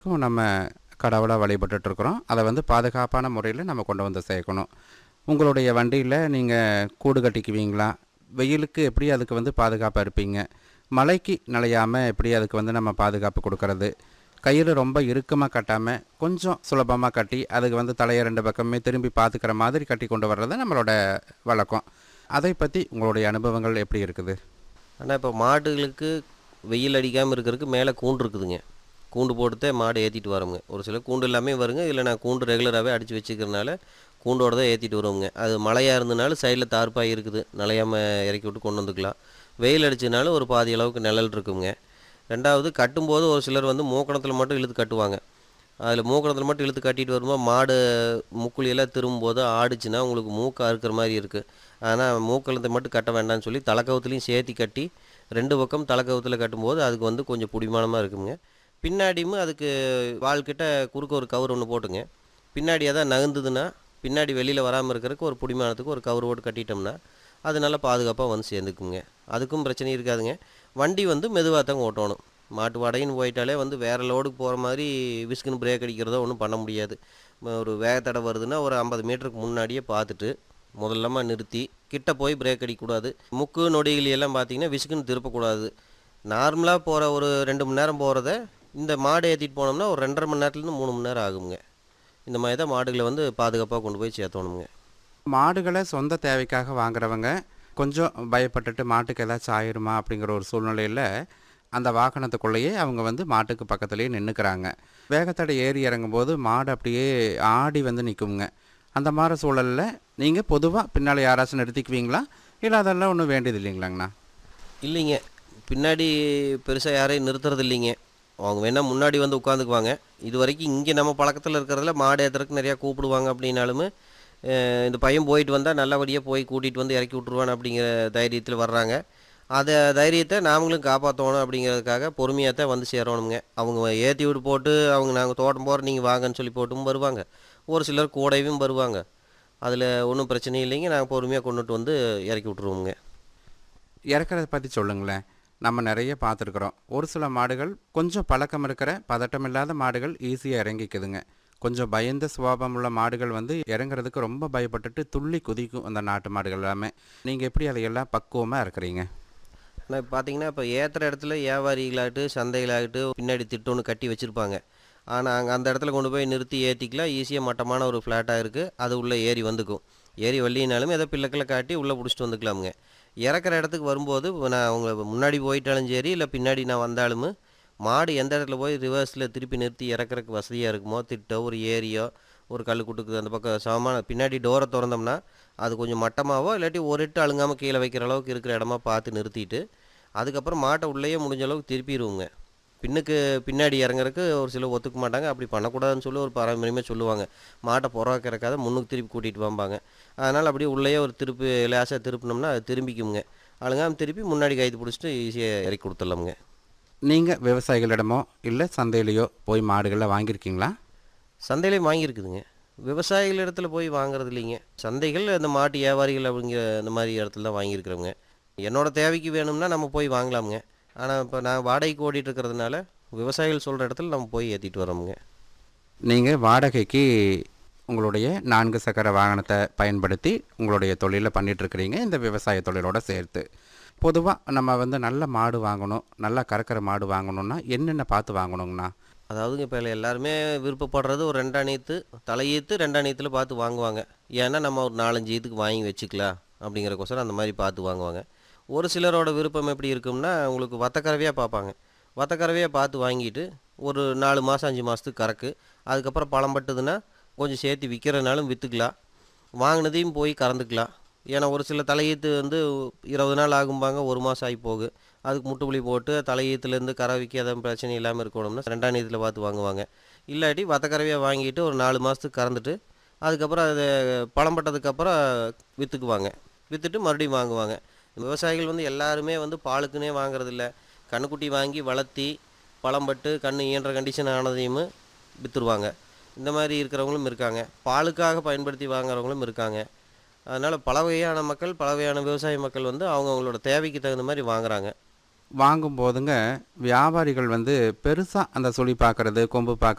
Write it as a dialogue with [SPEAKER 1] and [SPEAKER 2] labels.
[SPEAKER 1] க்கும் நம்ம கடவுளை வழிபட்டுட்ருக்குறோம் அதை வந்து பாதுகாப்பான முறையில் நம்ம கொண்டு வந்து சேர்க்கணும் உங்களுடைய வண்டியில் நீங்கள் கூடு கட்டிக்குவீங்களா வெயிலுக்கு எப்படி அதுக்கு வந்து பாதுகாப்பாக இருப்பீங்க மழைக்கு நனையாமல் எப்படி அதுக்கு வந்து நம்ம பாதுகாப்பு கொடுக்கறது கயிறு ரொம்ப இறுக்கமாக கட்டாமல் கொஞ்சம் சுலபமாக கட்டி அதுக்கு வந்து தலையை ரெண்டு பக்கமே திரும்பி பார்த்துக்கிற மாதிரி கட்டி கொண்டு வர்றது நம்மளோட வழக்கம் அதை பற்றி உங்களுடைய அனுபவங்கள் எப்படி இருக்குது
[SPEAKER 2] ஆனால் இப்போ மாடுகளுக்கு வெயில் அடிக்காமல் இருக்கிறதுக்கு மேலே கூண்டு இருக்குதுங்க கூண்டு போட்டுத்தே மாடு ஏற்றிட்டு வரோங்க ஒரு சில கூண்டு எல்லாமே வருங்க இல்லை நான் கூண்டு ரெகுலராகவே அடித்து வச்சுக்கிறனால கூண்டோட தான் ஏற்றிட்டு வருவோங்க அது மழையாக இருந்தனாலும் சைடில் தார்ப்பாய் இருக்குது நனையாமல் இறக்கி விட்டு கொண்டு வந்துக்கலாம் வெயில் அடிச்சதுனால ஒரு பாதி அளவுக்கு நிழல் இருக்குங்க ரெண்டாவது கட்டும்போது ஒரு சிலர் வந்து மூக்கணத்தில் மட்டும் இழுத்து கட்டுவாங்க அதில் மூக்கணத்தில் மட்டும் இழுத்து கட்டிட்டு வரும்போது மாடு முக்குழியெல்லாம் திரும்பும்போது ஆடுச்சுன்னா உங்களுக்கு மூக்கு அறுக்கிற மாதிரி இருக்குது ஆனால் மூக்கணத்தை மட்டும் கட்ட வேண்டாம்னு சொல்லி தலைக்கவுத்துலேயும் சேர்த்தி கட்டி ரெண்டு பக்கம் தலைக்கவுத்தில் கட்டும்போது அதுக்கு வந்து கொஞ்சம் பிடிமானமாக இருக்குங்க பின்னாடியும் அதுக்கு வால்கிட்ட குறுக்க ஒரு கவர் ஒன்று போட்டுங்க பின்னாடி எதாவது நகர்ந்ததுன்னா பின்னாடி வெளியில் வராமல் இருக்கிறதுக்கு ஒரு பிடிமானத்துக்கு ஒரு கவர் போட்டு கட்டிட்டோம்னா அது நல்லா பாதுகாப்பாக வந்து சேர்ந்துக்குங்க அதுக்கும் பிரச்சனை இருக்காதுங்க வண்டி வந்து மெதுவாக தான் ஓட்டணும் மாட்டு வாடகைன்னு போயிட்டாலே வந்து வேறு லோடுக்கு போகிற மாதிரி விஸ்குன்னு பிரேக் அடிக்கிறதோ ஒன்றும் பண்ண முடியாது ம, ஒரு வேகத்தடை வருதுன்னா ஒரு ஐம்பது மீட்டருக்கு முன்னாடியே பார்த்துட்டு முதல்லமா நிறுத்தி கிட்ட போய் பிரேக் அடிக்கக்கூடாது முக்கு நொடிகள் எல்லாம் பார்த்தீங்கன்னா விசுக்குன்னு திருப்பக்கூடாது நார்மலாக போகிற ஒரு ரெண்டு மணி நேரம் போகிறத இந்த மாடு ஏற்றிட்டு போனோம்னா ஒரு ரெண்டரை மணி நேரத்துலேருந்து மூணு மணி நேரம் ஆகுங்க இந்த மாதிரி தான் மாடுகளை வந்து பாதுகாப்பாக கொண்டு போய் சேர்த்தணுங்க
[SPEAKER 1] மாடுகளை சொந்த தேவைக்காக வாங்குறவங்க கொஞ்சம் பயப்பட்டுட்டு மாட்டுக்கு ஏதாச்சும் ஆயிருமா அப்படிங்கிற ஒரு சூழ்நிலையில் அந்த வாகனத்துக்குள்ளேயே அவங்க வந்து மாட்டுக்கு பக்கத்துலேயே நின்றுக்கிறாங்க வேகத்தடை ஏறி இறங்கும்போது மாடு அப்படியே ஆடி வந்து நிற்குங்க அந்த மாதிரி சூழலில் நீங்கள் பொதுவாக பின்னால் யாராச்சும் நிறுத்திக்குவீங்களா இல்லை அதெல்லாம் ஒன்றும் வேண்டியது இல்லைங்களாங்கண்ணா
[SPEAKER 2] இல்லைங்க பின்னாடி பெருசாக யாரையும் நிறுத்துறது இல்லைங்க அவங்க வேணால் முன்னாடி வந்து உட்காந்துக்குவாங்க இது வரைக்கும் இங்கே நம்ம பழக்கத்தில் இருக்கிறதுல மாடு ஏற்றுறதுக்கு நிறையா கூப்பிடுவாங்க அப்படின்னாலுமே அஹ், இந்த பையன் போயிட்டு வந்தால் நல்லபடியாக போய் கூட்டிகிட்டு வந்து இறக்கி விட்ருவான் அப்படிங்கிற தைரியத்தில் வர்றாங்க அதை தைரியத்தை நாமளும் காப்பாற்றணும் அப்படிங்கிறதுக்காக பொறுமையாக தான் வந்து சேரணுங்க அவங்க ஏற்றி விட்டு போட்டு அவங்க நாங்கள் தோட்டம் போகிற நீங்கள் வாங்கன்னு சொல்லி போட்டும் வருவாங்க ஒரு சிலர் கூடவும் வருவாங்க அதில் ஒன்றும் பிரச்சனை இல்லைங்க நாங்கள் பொறுமையாக கொண்டுட்டு வந்து இறக்கி விட்ருவோங்க
[SPEAKER 1] இறக்கிறத பற்றி சொல்லுங்களேன் நம்ம நிறைய பார்த்துருக்குறோம் ஒரு சில மாடுகள் கொஞ்சம் பழக்கம் இருக்கிற பதட்டம் இல்லாத மாடுகள் ஈஸியாக இறங்கிக்குதுங்க கொஞ்சம் பயந்த சுபாவம் உள்ள மாடுகள் வந்து இறங்குறதுக்கு ரொம்ப பயப்பட்டுட்டு துள்ளி குதிக்கும் அந்த நாட்டு மாடுகள் எல்லாமே நீங்கள் எப்படி அதையெல்லாம் பக்குவமாக இருக்கிறீங்க
[SPEAKER 2] ஆனால் இப்போ பார்த்தீங்கன்னா இப்போ ஏற்றுற இடத்துல வியாபாரிகளாகட்டு சந்தைகளாகட்டு பின்னாடி திட்டம்னு கட்டி வச்சுருப்பாங்க ஆனால் அங்கே அந்த இடத்துல கொண்டு போய் நிறுத்தி ஏற்றிக்கலாம் ஈஸியாக மட்டமான ஒரு ஃப்ளாட்டாக இருக்குது அது உள்ளே ஏறி வந்துக்கும் ஏறி வள்ளினாலும் ஏதோ பிள்ளைக்களை காட்டி உள்ளே பிடிச்சிட்டு வந்துக்கலாமுங்க இறக்குற இடத்துக்கு வரும்போது இப்ப நான் அவங்க முன்னாடி போயிட்டாலும் சரி இல்லை பின்னாடி நான் வந்தாலும் மாடு எந்த இடத்துல போய் ரிவர்ஸில் திருப்பி நிறுத்தி இறக்குறதுக்கு வசதியாக இருக்குமோ திட்டோ ஒரு ஏரியோ ஒரு கல் குட்டுக்கு அந்த பக்கம் சமமான பின்னாடி டோரை திறந்தோம்னா அது கொஞ்சம் மட்டமாவோ இல்லாட்டி ஒரு இட்டு அழுங்காமல் கீழே வைக்கிற அளவுக்கு இருக்கிற இடமா பார்த்து நிறுத்திட்டு அதுக்கப்புறம் மாட்டை உள்ளேயே முடிஞ்ச அளவுக்கு திருப்பிடுவோங்க பின்னுக்கு பின்னாடி இறங்குறதுக்கு ஒரு சிலர் ஒத்துக்க மாட்டாங்க அப்படி பண்ணக்கூடாதுன்னு சொல்லி ஒரு பாரம்பரியமாக சொல்லுவாங்க மாட்டை புறக்கிறக்காத முன்னுக்கு திருப்பி கூட்டிகிட்டு வாம்பாங்க அதனால் அப்படியே உள்ளேயே ஒரு திருப்பி லேசாக திருப்பினோம்னா அது திரும்பிக்குங்க அழுங்காமல் திருப்பி முன்னாடி கைது பிடிச்சிட்டு ஈஸியாக இறக்கி கொடுத்துடலாமுங்க
[SPEAKER 1] நீங்கள் விவசாயிகளிடமோ இல்லை சந்தையிலையோ போய் மாடுகளை வாங்கியிருக்கீங்களா
[SPEAKER 2] சந்தையிலையும் வாங்கியிருக்குதுங்க விவசாயிகள் இடத்துல போய் வாங்குறது இல்லைங்க சந்தைகள் அந்த மாட்டு வியாபாரிகள் அப்படிங்கிற இந்த மாதிரி இடத்துல தான் வாங்கியிருக்கிறோங்க என்னோட தேவைக்கு வேணும்னா நம்ம போய் வாங்கலாமுங்க ஆனால் இப்போ நான் வாடகைக்கு ஓடிட்டு இருக்கிறதுனால விவசாயிகள் சொல்கிற இடத்துல நம்ம போய் ஏற்றிட்டு வரோமுங்க
[SPEAKER 1] நீங்கள் வாடகைக்கு உங்களுடைய நான்கு சக்கர வாகனத்தை பயன்படுத்தி உங்களுடைய தொழிலை பண்ணிகிட்ருக்கிறீங்க இந்த விவசாய தொழிலோட சேர்த்து பொதுவாக நம்ம வந்து நல்ல மாடு வாங்கணும் நல்லா கறக்கிற மாடு வாங்கணும்னா என்னென்ன பார்த்து வாங்கணுங்கண்ணா
[SPEAKER 2] அதாவதுங்க இப்போ எல்லாருமே விருப்பப்படுறது ஒரு ரெண்டாம் நீத்து தலையீத்து ரெண்டாம் நீத்தில் பார்த்து வாங்குவாங்க ஏன்னா நம்ம ஒரு நாலஞ்சு ஈத்துக்கு வாங்கி வச்சுக்கலாம் அப்படிங்கிறக்கோசரம் அந்த மாதிரி பார்த்து வாங்குவாங்க ஒரு சிலரோட விருப்பம் எப்படி இருக்கும்னா உங்களுக்கு வத்தக்கறவையாக பார்ப்பாங்க வத்தக்கறவையாக பார்த்து வாங்கிட்டு ஒரு நாலு மாதம் அஞ்சு மாதத்துக்கு கறக்கு அதுக்கப்புறம் பழம் பட்டுதுன்னா கொஞ்சம் சேர்த்து விற்கிறனாலும் விற்றுக்கலாம் வாங்கினதையும் போய் கறந்துக்கலாம் ஏன்னா ஒரு சில தலையீத்து வந்து இருபது நாள் ஆகும்பாங்க ஒரு மாதம் ஆகி போகு அதுக்கு முட்டுப்புளி போட்டு தலையீத்துலேருந்து கரை விற்க எதுவும் பிரச்சனை இல்லாமல் இருக்கணும்னா ரெண்டாம் நீதியில் பார்த்து வாங்குவாங்க இல்லாட்டி வத்தக்கறவையாக வாங்கிட்டு ஒரு நாலு மாதத்துக்கு கறந்துட்டு அதுக்கப்புறம் அது பழம் பட்டதுக்கப்புறம் விற்றுக்குவாங்க விற்றுட்டு மறுபடியும் வாங்குவாங்க விவசாயிகள் வந்து எல்லாருமே வந்து பாலுக்குன்னே வாங்குறதில்ல கண்ணுக்குட்டி வாங்கி வளர்த்தி பழம் பட்டு கண்ணு ஈன்ற கண்டிஷன் ஆனதையும் விற்றுருவாங்க இந்த மாதிரி இருக்கிறவங்களும் இருக்காங்க பாலுக்காக பயன்படுத்தி வாங்குறவங்களும் இருக்காங்க அதனால் பல வகையான மக்கள் பல வகையான விவசாய மக்கள் வந்து அவங்க அவங்களோட தேவைக்கு தகுந்த மாதிரி வாங்குறாங்க
[SPEAKER 1] வாங்கும் போதுங்க வியாபாரிகள் வந்து பெருசாக அந்த சுழி பார்க்கறது கொம்பு பார்க்கறது